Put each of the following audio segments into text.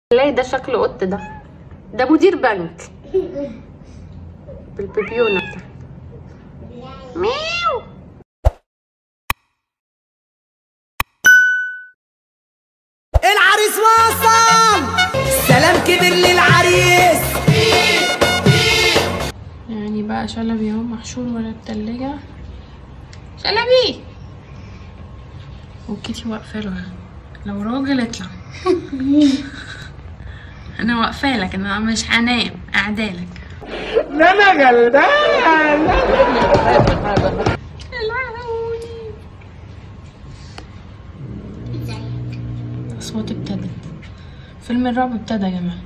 لا ده شكله قط ده ده مدير بنك بالبيبيونة بتاعته ميو العريس وصل سلام كبير للعريس يعني بقى شلبي اهو محشور ورا التلاجة شلبي وكيتي واقفة له لو راجل اطلع انا واقفة لك انا مش هنام قاعدالك انا غلبان العوني اصوات ابتدت فيلم الرعب ابتدى يا جماعة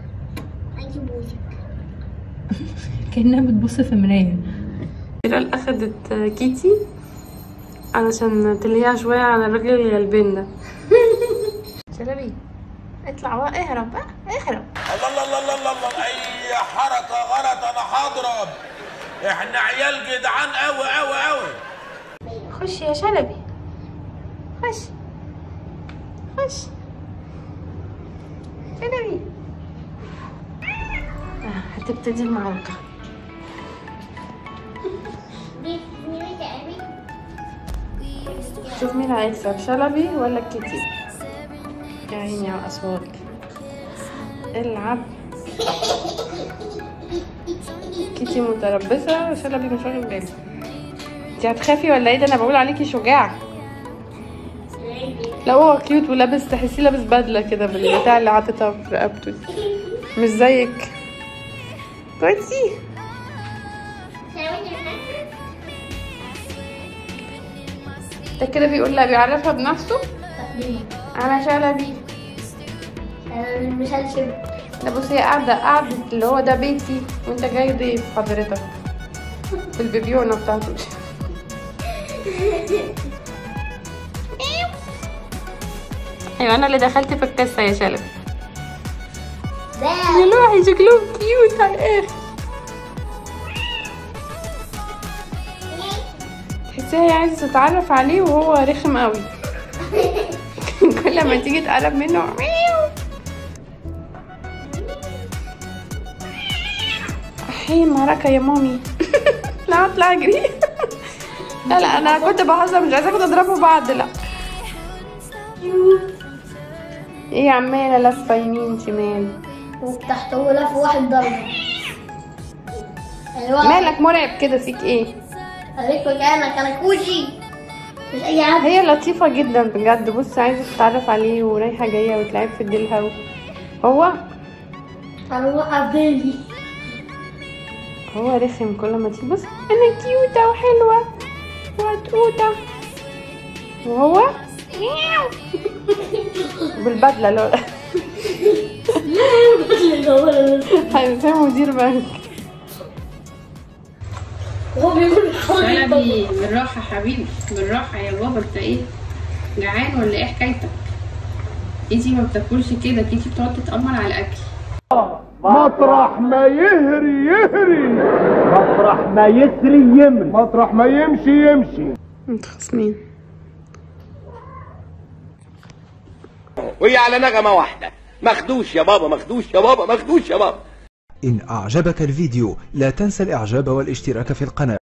كأنها بتبص في مراية هلال أخدت كيتي علشان تلهيها شوية عن الراجل الغلبان ده شلبي اطلع بقى اهرب بقى اهرب الله الله الله الله الله الله اي حركه غلط انا هضرب احنا عيال جدعان قوي قوي قوي خش يا شلبي خش خش شلبي آه، هتبتدي المعركة شوف مين هيكسب شلبي ولا كيتي يا عيني على الأصوات العب كيتي متربصة وشلبي مش واخد باله انت هتخافي ولا ايه ده انا بقول عليكي شجاع لا هو كيوت ولابس تحسيه لابس بدله كده بالبتاع اللي حاططها في رقبته دي مش زيك كويسي ده كده بيقول لا بيعرفها بنفسه انا شلبي مش هنشب ده بصي هي قاعده قاعده اللي هو ده بيتي وانت جاي ضيف حضرتك بالبيبيونه بتاعته ايوه انا اللي دخلت في القصه يا شلبي ده دلوقتي شكلهم كيوت على الاخر تحسيها هي عايزه تتعرف عليه وهو رخم قوي كل ما تيجي تقرب منه ميو احي معركه يا مامي لا اطلع اجري لا لا انا كنت بهزر مش عايزاكم تضربوا بعض لا ايه عماله لفه يمين شمال وتحت هو لف واحد درجة الواحد مالك مرعب كده فيك ايه خليك مكانك انا كوشي مش اي حد هي لطيفة جدا بجد بص عايزة تتعرف عليه ورايحة جاية وتلعب في ديلها و... هو انا وقف بالي هو رخم كل ما تيجي بص انا كيوتة وحلوة وعتوتة وهو مياو. بالبدلة لو هيبقى مدير بنك هو بيقول حاجة شلبي بالراحة حبيبي بالراحة يا بابا انت ايه جعان ولا ايه حكايتك كيتي ما بتاكلش كده كيتي بتقعد تتأمر على الأكل مطرح ما يهري يهري مطرح ما يسري يمري مطرح ما يمشي يمشي متخاصمين وهي على نغمه واحده مخدوش يا بابا مخدوش يا بابا مخدوش يا بابا إن أعجبك الفيديو لا تنسى الإعجاب والاشتراك في القناة